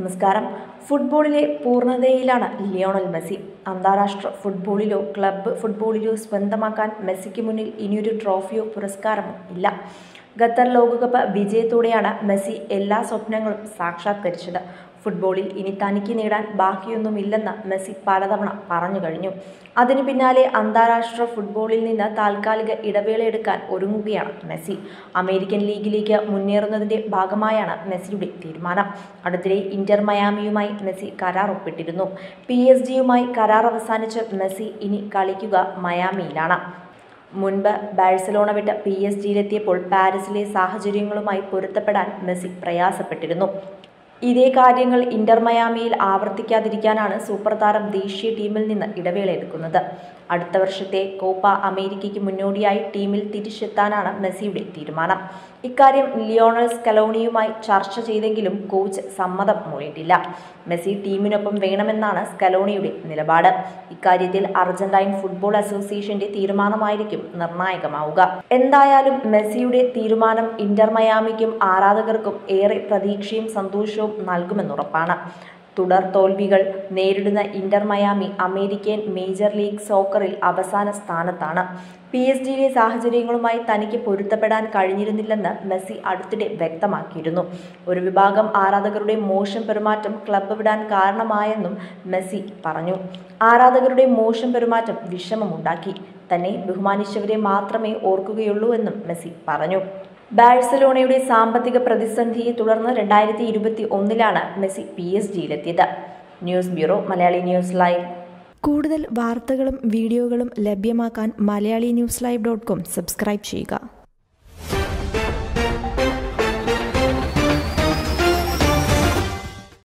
നമസ്കാരം ഫുട്ബോളിലെ പൂർണ്ണതയിലാണ് Lionel Messi അന്താരാഷ്ട്ര ഫുട്ബോളിലോ ക്ലബ്ബ് ഫുട്ബോളിലോ സ്വന്തമാക്കാൻ മെസ്സിക്ക് മുന്നിൽ ഇനിയൊരു ട്രോഫിയോ പുരസ്കാരമോ ഇല്ല ഖത്തർ ലോകകപ്പ് വിജയത്തോടെയാണ് മെസ്സി എല്ലാ സ്വപ്നങ്ങളും സാക്ഷാത്കരിച്ചത് ഫുട്ബോളിൽ ഇനി തനിക്ക് നേടാൻ ബാക്കിയൊന്നുമില്ലെന്ന് മെസ്സി പലതവണ പറഞ്ഞു കഴിഞ്ഞു അതിനു പിന്നാലെ അന്താരാഷ്ട്ര ഫുട്ബോളിൽ നിന്ന് താൽക്കാലിക ഇടവേളയെടുക്കാൻ ഒരുങ്ങുകയാണ് മെസ്സി അമേരിക്കൻ ലീഗിലേക്ക് മുന്നേറുന്നതിന്റെ ഭാഗമായാണ് മെസ്സിയുടെ തീരുമാനം അടുത്തിടെ ഇന്റർ മയാമിയുമായി മെസ്സി കരാർ ഒപ്പിട്ടിരുന്നു പി എസ് ജിയുമായി കരാർ അവസാനിച്ച് മെസ്സി ഇനി കളിക്കുക മയാമിയിലാണ് മുൻപ് ബാഴ്സലോണ വിട്ട് പി എസ് ജിയിലെത്തിയപ്പോൾ പാരീസിലെ സാഹചര്യങ്ങളുമായി പൊരുത്തപ്പെടാൻ മെസ്സി പ്രയാസപ്പെട്ടിരുന്നു ഇതേ കാര്യങ്ങൾ ഇന്റർ മയാമിയിൽ ആവർത്തിക്കാതിരിക്കാനാണ് സൂപ്പർ താരം ദേശീയ ടീമിൽ നിന്ന് ഇടവേള എടുക്കുന്നത് അടുത്ത വർഷത്തെ കോപ്പ അമേരിക്കയ്ക്ക് മുന്നോടിയായി ടീമിൽ തിരിച്ചെത്താനാണ് മെസ്സിയുടെ തീരുമാനം ഇക്കാര്യം ലിയോണൽ സ്കലോണിയുമായി ചർച്ച ചെയ്തെങ്കിലും കോച്ച് സമ്മതം മൂളിയിട്ടില്ല മെസ്സി ടീമിനൊപ്പം വേണമെന്നാണ് സ്കലോണിയുടെ നിലപാട് ഇക്കാര്യത്തിൽ അർജന്റൈൻ ഫുട്ബോൾ അസോസിയേഷന്റെ തീരുമാനമായിരിക്കും നിർണായകമാവുക എന്തായാലും മെസ്സിയുടെ തീരുമാനം ഇന്റർ മയാമിക്കും ആരാധകർക്കും ഏറെ പ്രതീക്ഷയും സന്തോഷവും നൽകുമെന്നുറപ്പാണ് തുടർ തോൽവികൾ നേരിടുന്ന Inter Miami American major league സോക്കറിൽ അവസാന സ്ഥാനത്താണ് പി എസ് ജിയിലെ സാഹചര്യങ്ങളുമായി തനിക്ക് പൊരുത്തപ്പെടാൻ കഴിഞ്ഞിരുന്നില്ലെന്ന് മെസ്സി അടുത്തിടെ വ്യക്തമാക്കിയിരുന്നു ഒരു വിഭാഗം ആരാധകരുടെ മോശം പെരുമാറ്റം ക്ലബ്ബ് വിടാൻ കാരണമായെന്നും മെസ്സി പറഞ്ഞു ആരാധകരുടെ മോശം പെരുമാറ്റം വിഷമമുണ്ടാക്കി തന്നെ ബഹുമാനിച്ചവരെ മാത്രമേ ഓർക്കുകയുള്ളൂ എന്നും മെസ്സി പറഞ്ഞു ബാഴ്സലോണയുടെ സാമ്പത്തിക പ്രതിസന്ധിയെ തുടർന്ന് രണ്ടായിരത്തി ഇരുപത്തി ഒന്നിലാണ് മെസ്സി പി എസ് ജിയിലെത്തിയത് news bureau Malayali news live കൂടുതൽ വാർത്തകളും വീഡിയോകളും ലഭ്യമാക്കാൻ Malayali news live dot com subscribe ചെയ്യുക